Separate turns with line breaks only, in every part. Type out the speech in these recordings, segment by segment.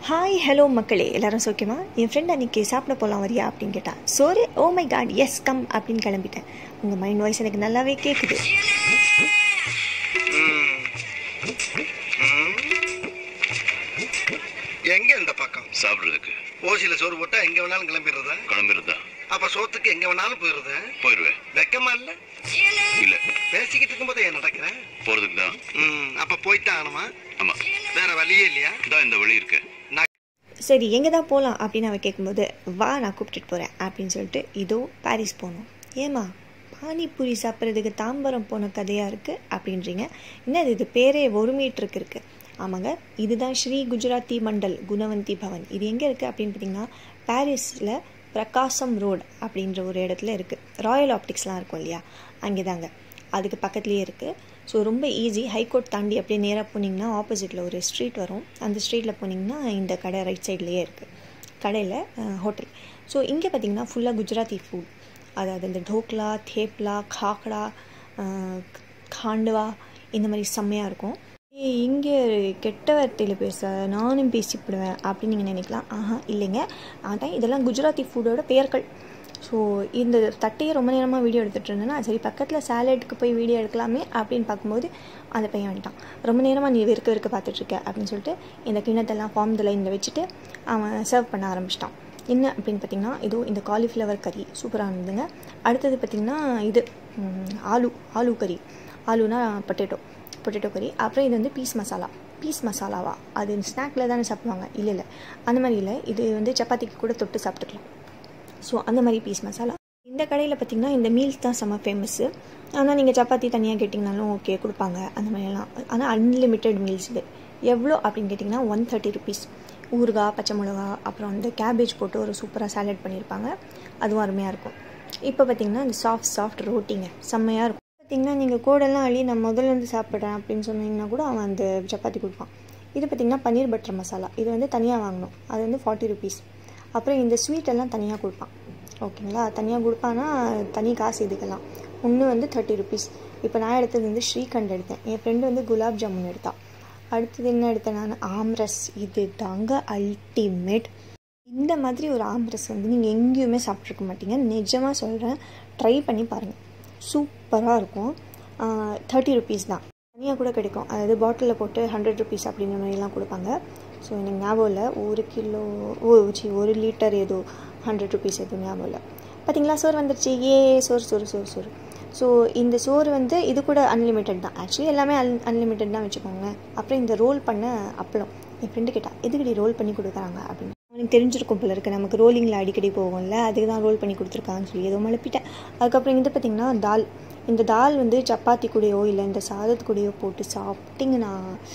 hi hello மக்களே எல்லாரும் சோக்கியமா என் friend அன்றைக்கி சாப்பிட போகலாம் வரியா அப்படின்னு கேட்டான் சோறு oh my God yes come அப்படின்னு கிளம்பிட்டேன் உங்கள் மைண்ட் வாய்ஸ் எனக்கு நல்லாவே கேட்குது
எங்க இந்த பக்கம்
சாப்பிடுறதுக்கு
ஓசியில சோறு போட்டா எங்க வேணாலும் கிளம்பிடுறதா
கிளம்பிருந்தா
அப்ப சோத்துக்கு எங்க வேணாலும் போயிடுறத
போயிடுவேன்
வெக்கமா இல்ல
இல்ல
பேசிக்கிட்டு இருக்கும்போது ஏன் நடக்கிறேன்
போறதுக்கு தான்
ம் அப்ப போய்தான் ஆகணுமா
ஆமா
வேற வழியே இல்லையா
இதான் இந்த வழி இருக்கு
நான்
சரி எங்கே தான் போகலாம் அப்படின்னு அவன் கேட்கும்போது வா நான் கூப்பிட்டுட்டு போகிறேன் அப்படின்னு சொல்லிட்டு இதோ பாரிஸ் போகணும் ஏமா பானிபூரி சாப்பிட்றதுக்கு தாம்பரம் போன கதையாக இருக்குது அப்படின்றீங்க என்ன இது பேரே ஒரு மீட்டருக்கு இருக்குது ஆமாங்க இதுதான் ஸ்ரீ குஜராத்தி மண்டல் குணவந்தி பவன் இது எங்கே இருக்குது அப்படின்னு பார்த்தீங்கன்னா பாரிஸில் பிரகாசம் ரோடு அப்படின்ற ஒரு இடத்துல இருக்குது ராயல் ஆப்டிக்ஸ்லாம் இருக்கும் இல்லையா அங்கே தாங்க அதுக்கு பக்கத்துலேயே இருக்குது ஸோ ரொம்ப ஈஸி ஹைகோர்ட் தாண்டி அப்படியே நேராக போனீங்கன்னா ஆப்போசிட்டில் ஒரு ஸ்ட்ரீட் வரும் அந்த ஸ்ட்ரீட்டில் போனீங்கன்னா இந்த கடை ரைட் சைட்லேயே இருக்குது கடையில் ஹோட்டல் ஸோ இங்கே பார்த்தீங்கன்னா ஃபுல்லாக குஜராத்தி ஃபுட் அதாவது இந்த டோக்லா தேப்லா காக்கடா அஹ், காண்டுவா இந்த மாதிரி செம்மையாக இருக்கும் ஏய், இங்கே கெட்ட வார்த்தையில் பேச நானும் பேசிப்படுவேன் அப்படின்னு நீங்கள் நினைக்கலாம் ஆஹா இல்லைங்க அதான் இதெல்லாம் குஜராத்தி ஃபுட்டோட பெயர்கள் ஸோ இந்த தட்டையை ரொம்ப நேரமாக வீடியோ எடுத்துகிட்டு இருந்தேன்னா சரி பக்கத்தில் சாலட்டுக்கு போய் வீடியோ எடுக்கலாமே அப்படின்னு பார்க்கும்போது அந்த பையன் வந்துட்டான் ரொம்ப நேரமாக நீ வெறுக்க வெறுக்க பார்த்துட்ருக்க அப்படின்னு சொல்லிட்டு இந்த கிண்ணத்தெல்லாம் ஃபார்ம் த லைனில் வச்சுட்டு அவன் சர்வ் பண்ண ஆரம்பிச்சிட்டான் என்ன அப்படின்னு பார்த்தீங்கன்னா இதோ இந்த காலிஃப்ளவர் கறி சூப்பராக இருந்ததுங்க அடுத்தது பார்த்திங்கன்னா இது ம், ஆலு ஆலு கறி ஆலுனா பொட்டேட்டோ பொட்டேட்டோ கறி அப்புறம் இது வந்து பீஸ் மசாலா பீஸ் மசாலாவா அது ஸ்நாக்கில் தானே சாப்பிடுவாங்க இல்லை இல்லை அந்த மாதிரி இல்லை இது வந்து சப்பாத்திக்கு கூட தொட்டு சாப்பிட்டுக்கலாம் ஸோ அந்த மாதிரி பீஸ் மசாலா இந்த கடையில் பார்த்தீங்கன்னா இந்த மீல்ஸ் தான் செம்ம ஃபேமஸ்ஸு ஆனால் நீங்கள் சப்பாத்தி தனியாக கேட்டிங்கனாலும் ஓகே கொடுப்பாங்க அந்த மாதிரிலாம் ஆனால் அன்லிமிட்டெட் மீல்ஸ் இது எவ்வளோ அப்படின்னு கேட்டிங்கன்னா ஒன் தேர்ட்டி ருபீஸ் ஊறுகாய் பச்சை மிளகா அப்புறம் வந்து கேபேஜ் போட்டு ஒரு சூப்பராக சாலட் பண்ணியிருப்பாங்க அதுவும் அருமையாக இருக்கும் இப்போ பார்த்தீங்கன்னா இந்த சாஃப்ட் சாஃப்ட் ரோட்டிங்க செம்மையாக இருக்கும் பார்த்தீங்கன்னா நீங்கள் கோடெல்லாம் அள்ளி நான் முதல்ல வந்து சாப்பிட்றேன் அப்படின்னு சொன்னீங்கன்னா கூட அவன் அந்த சப்பாத்தி கொடுப்பான் இது பார்த்தீங்கன்னா பன்னீர் பட்டர் மசாலா இது வந்து தனியாக வாங்கணும் அது வந்து ஃபார்ட்டி ருபீஸ் அப்புறம் இந்த ஸ்வீட் எல்லாம் தனியாக கொடுப்பான் ஓகேங்களா தனியாக கொடுப்பான்னா தனி காசு இதுக்கெல்லாம் ஒன்று வந்து தேர்ட்டி ருபீஸ் இப்போ நான் எடுத்தது வந்து ஸ்ரீகண்ட் எடுத்தேன் என் ஃப்ரெண்டு வந்து குலாப் ஜாமுன் எடுத்தான் அடுத்தது என்ன எடுத்தேன் நான் ஆம்ரஸ் இது தாங்க அல்டிமேட் இந்த மாதிரி ஒரு ஆம்ரஸ் வந்து நீங்கள் எங்கேயுமே சாப்பிட்ருக்க மாட்டீங்க நிஜமாக சொல்கிறேன் ட்ரை பண்ணி பாருங்கள் சூப்பராக இருக்கும் தேர்ட்டி ருபீஸ் தான் தனியாக கூட கிடைக்கும் அதாவது பாட்டிலில் போட்டு ஹண்ட்ரட் ருபீஸ் அப்படின்ற மாதிரிலாம் கொடுப்பாங்க ஸோ எனக்கு ஞாபகம் இல்லை ஒரு கிலோ ஓ சி ஒரு லிட்டர் ஏதோ ஹண்ட்ரட் ருபீஸ் எதுவும் ஞாபகம் இல்லை பார்த்தீங்களா சோறு வந்துருச்சு ஏ சோறு சோறு சோறு சோறு ஸோ இந்த சோறு வந்து இது கூட அன்லிமிட்டெட் தான் ஆக்சுவலி எல்லாமே அன் அன்லிமிட்டெட் தான் வச்சுக்கோங்க அப்புறம் இந்த ரோல் பண்ண அப்பளம் என் ஃப்ரெண்டு கேட்டா எதுக்கடி ரோல் பண்ணி கொடுக்குறாங்க அப்படின்னு அவனுக்கு தெரிஞ்சிருக்கும் போல இருக்கு நமக்கு ரோலிங்கில் அடிக்கடி போகும்ல அதுக்கு தான் ரோல் பண்ணி கொடுத்துருக்கான்னு சொல்லி ஏதோ மழுப்பிட்டேன் அதுக்கப்புறம் இது பார்த்திங்கன்னா தால் இந்த தால் வந்து சப்பாத்தி கூடயோ இல்லை இந்த சாதத்து கூடயோ போட்டு சாப்பிட்டிங்கன்னா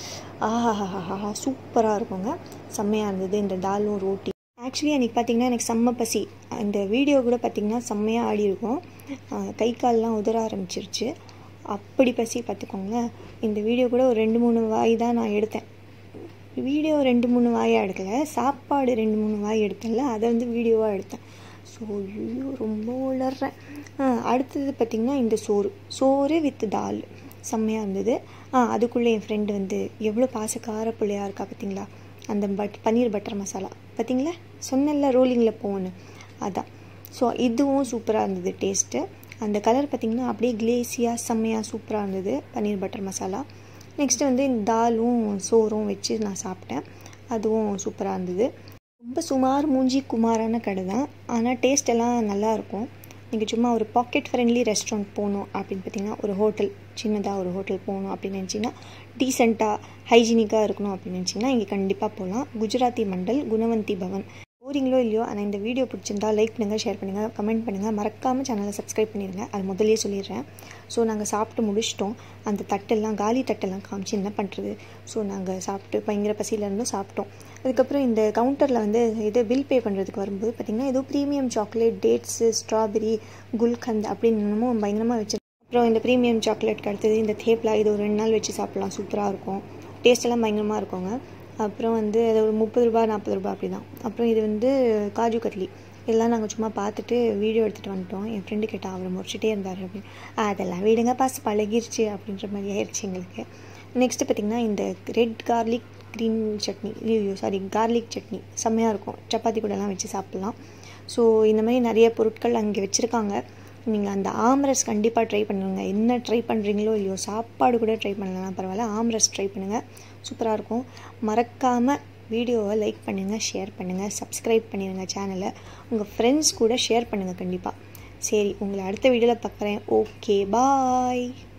ஆஹாஹாஹா சூப்பராக இருக்குங்க செம்மையாக இருந்தது இந்த தாலும் ரோட்டி ஆக்சுவலி அன்றைக்கி பார்த்தீங்கன்னா எனக்கு செம்ம பசி இந்த வீடியோ கூட பார்த்தீங்கன்னா செம்மையாக ஆடி இருக்கும் ஆஹ் கை கால்லாம் உதற ஆரம்பிச்சிருச்சு அப்படி பசி பார்த்துக்கோங்களேன் இந்த வீடியோ கூட ஒரு ரெண்டு மூணு வாய் தான் நான் எடுத்தேன் வீடியோ ரெண்டு மூணு வாயாக எடுக்கல சாப்பாடு ரெண்டு மூணு வாய் எடுத்தேன்ல அதை வந்து வீடியோவாக எடுத்தேன் ஸோ ஐயோ ரொம்ப உளர்றேன் ஆ, அடுத்தது பார்த்திங்கன்னா இந்த சோறு சோறு வித் தால் செம்மையாக இருந்தது ஆ அதுக்குள்ளே என் ஃப்ரெண்டு வந்து எவ்வளோ பாசக்கார பிள்ளையா இருக்கா பார்த்தீங்களா அந்த பட் பன்னீர் பட்டர் மசாலா பார்த்தீங்களா சொன்னல ரோலிங்கில் போகணும் அதான் ஸோ இதுவும் சூப்பராக இருந்தது டேஸ்ட்டு அந்த கலர் பார்த்திங்கன்னா அப்படியே கிளேசியாக செம்மையாக சூப்பராக இருந்தது பன்னீர் பட்டர் மசாலா நெக்ஸ்ட்டு வந்து இந்த தாலும் சோறும் வச்சு நான் சாப்பிட்டேன் அதுவும் சூப்பராக இருந்தது ரொம்ப சுமார் மூஞ்சி குமாரான கடை தான் ஆனால் டேஸ்ட் எல்லாம் நல்லா இருக்கும் நீங்கள் சும்மா ஒரு பாக்கெட் ஃப்ரெண்ட்லி ரெஸ்டாரண்ட் போகணும் அப்படின்னு பார்த்தீங்கன்னா ஒரு ஹோட்டல் சின்னதாக ஒரு ஹோட்டல் போகணும் அப்படின்னு நினச்சிங்கன்னா டீசெண்டாக ஹைஜீனிக்காக இருக்கணும் அப்படின்னு நினச்சிங்கன்னா இங்கே கண்டிப்பாக போகலாம் குஜராத்தி மண்டல் குணவந்தி பவன் போறீங்களோ இல்லையோ ஆனால் இந்த வீடியோ பிடிச்சிருந்தா லைக் பண்ணுங்கள் ஷேர் பண்ணுங்கள் கமெண்ட் பண்ணுங்கள் மறக்காமல் சேனலை சப்ஸ்கிரைப் பண்ணிடுங்க அது முதல்லயே சொல்லிடுறேன் ஸோ நாங்கள் சாப்பிட்டு முடிச்சிட்டோம் அந்த தட்டெல்லாம் காலி தட்டெல்லாம் காமிச்சு என்ன பண்ணுறது ஸோ நாங்கள் சாப்பிட்டு பயங்கர பசியில் இருந்தும் சாப்பிட்டோம் அதுக்கப்புறம் இந்த கவுண்டரில் வந்து இது பில் பே பண்ணுறதுக்கு வரும்போது பார்த்திங்கன்னா ஏதோ premium chocolate dates strawberry gulkand அப்படின்னு என்னமோ பயங்கரமாக வச்சு அப்புறம் இந்த ப்ரீமியம் சாக்லேட்க்கு அடுத்தது இந்த தேப்லா இது ஒரு ரெண்டு நாள் வச்சு சாப்பிட்லாம் சூப்பராக இருக்கும் டேஸ்ட் எல்லாம் பயங்கரமாக இருக்குங்க அப்புறம் வந்து அது ஒரு முப்பது ரூபா நாற்பது ரூபா அப்படி தான் அப்புறம் இது வந்து காஜு கட்லி இதெல்லாம் நாங்கள் சும்மா பார்த்துட்டு வீடியோ எடுத்துகிட்டு வந்துட்டோம் என் ஃப்ரெண்டு கேட்டா அவர் முடிச்சுட்டே இருந்தார் அப்படின்னு அதெல்லாம் விடுங்க பாஸ் பழகிருச்சு அப்படின்ற மாதிரி ஆயிடுச்சு எங்களுக்கு நெக்ஸ்ட்டு பார்த்திங்கன்னா இந்த ரெட் கார்லிக் க்ரீன் சட்னி ஐயோ சாரி கார்லிக் சட்னி செம்மையாக இருக்கும் சப்பாத்தி கூடலாம் வச்சு சாப்பிட்லாம் ஸோ இந்த மாதிரி நிறைய பொருட்கள் அங்கே வச்சுருக்காங்க நீங்கள் அந்த ஆம்ரஸ் கண்டிப்பாக ட்ரை பண்ணுங்க என்ன ட்ரை பண்ணுறீங்களோ இல்லையோ சாப்பாடு கூட ட்ரை பண்ணலாம் பரவாயில்ல ஆம்ரஸ் ட்ரை பண்ணுங்கள் சூப்பராக இருக்கும் மறக்காமல் வீடியோவை லைக் பண்ணுங்கள் ஷேர் பண்ணுங்கள் சப்ஸ்கிரைப் பண்ணிடுங்க சேனலை உங்கள் ஃப்ரெண்ட்ஸ் கூட ஷேர் பண்ணுங்கள் கண்டிப்பாக சரி உங்களை அடுத்த வீடியோவில் பார்க்குறேன் ஓகே பாய்